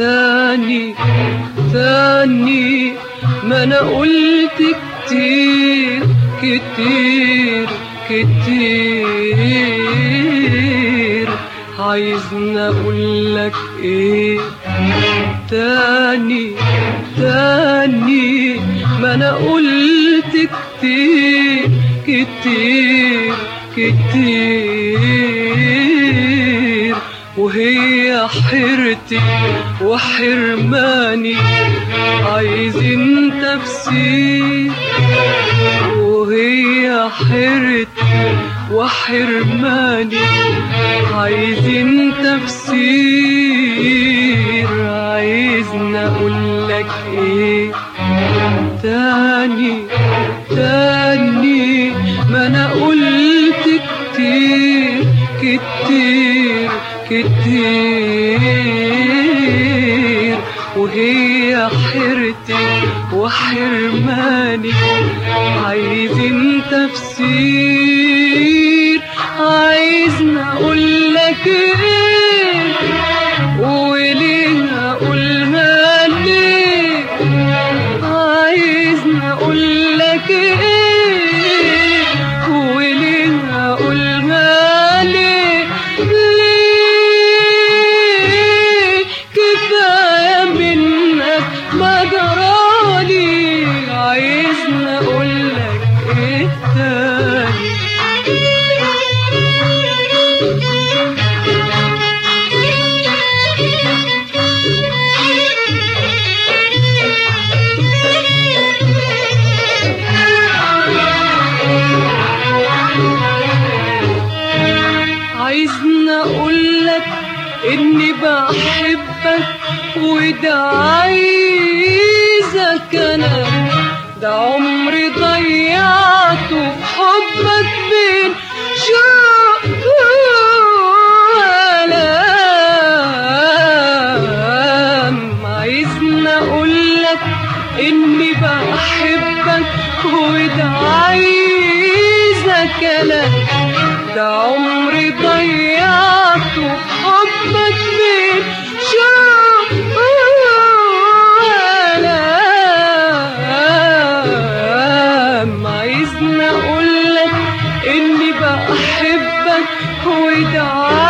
تاني تاني ما انا قلت كتير كتير كتير عايزني اقولك ايه تاني تاني ما انا قلت كتير كتير كتير وهي حيرتي وحرماني عايزين تفسير وهي حيرتي وحرماني عايزين تفسير عايزني اقولك ايه تاني تاني ما انا قلت كتير كتير كتير وهي حيرتي وحرماني عايزين تفسير عايزني اقولك ايه وليه اقولها ليه عايزني اقولك ايه وليه اقولها ليه ليه كفايه منك ما جرالي عايزني اقولك ايه تاني عايزني اقولك اني بحبك وده عايزك انا ده عمري ضيعته في حبك بين شوق والام عايزني اقولك اني بحبك وده عايزك انا ده عمري ضيعته في حبك بين شوق والام عايزني اقولك اني بحبك وده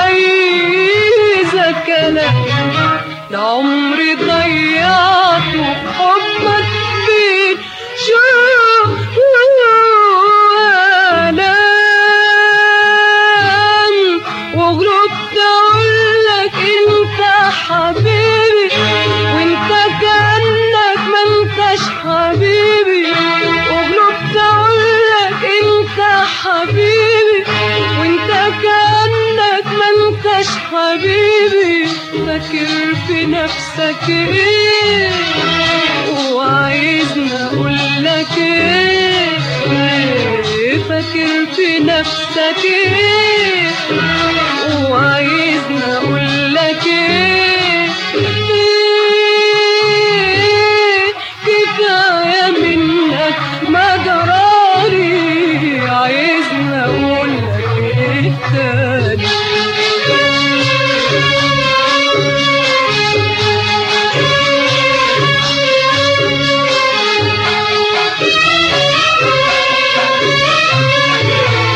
عايزك انا ده عمري ضيعته في حبك بين شوق والام وغلبت اقولك انت حبيبي وانت كانك ما انتش حبيبي وغلبت اقولك انت حبيبي وانت كانك ما انتش حبيبي فاكر في نفسك ايه وعايزني اقولك ايه فاكر في نفسك ايه وعايزني اقولك ايه إيه كفايه منك ما جرالي عايزني اقولك ايه تاني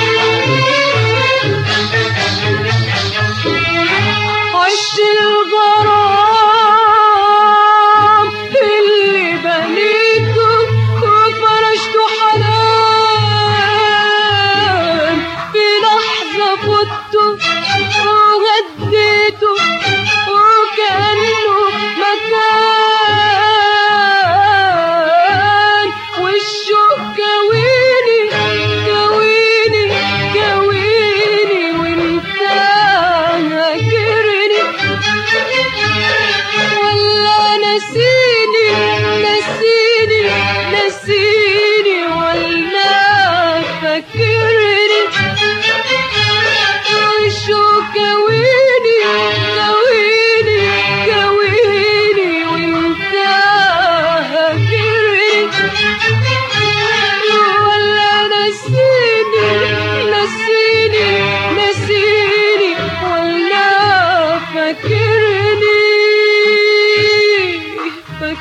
عشت الغرام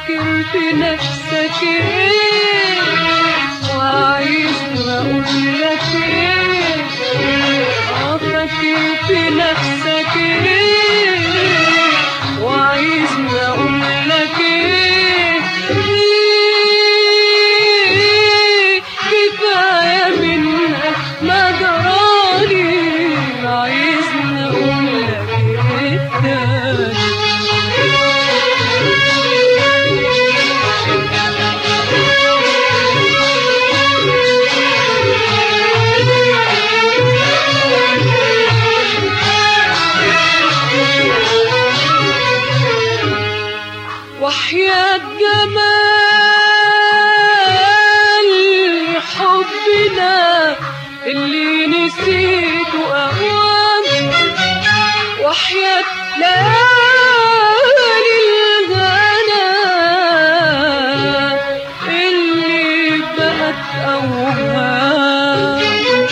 فاكر في نفسك ايه وعايز اقول لك ايه اه فاكر في نفسك ايه وعايز اقول لك ايه إيه كفايه منك ما جرالي عايزني اقول لك ايه تاني وحياة جمال حبنا اللي نسيته أوام وحياة ليالي الغلا اللي بقت أوهام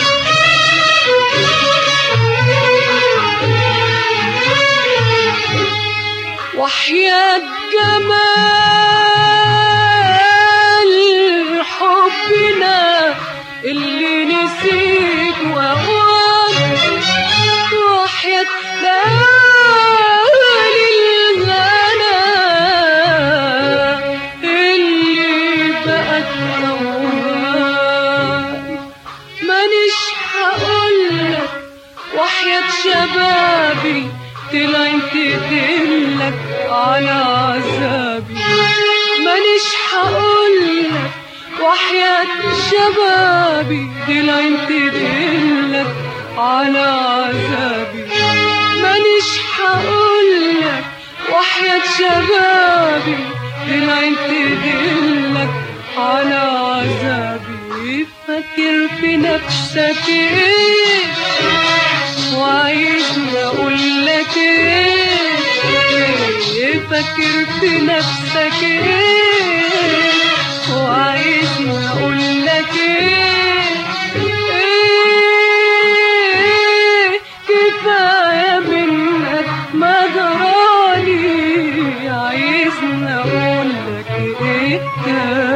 وحياة جمال حبنا اللي نسيت وأوام وحياة ليالي الغلا اللي بقت أوهام مانيش هقولك وحياة شبابي طلعت تدلك على عذابي مانيش هقولك وحياة شبابي طلعت تدلك على عذابي مانيش هقولك وحياة شبابي طلعت تدلك على عذابي فاكر في نفسك ايه وعايزني اقول لك ايه فاكر في نفسك ايه وعايزني اقول لك ايه ايه كفايه منك ما جرالي عايزني اقول لك ايه تاني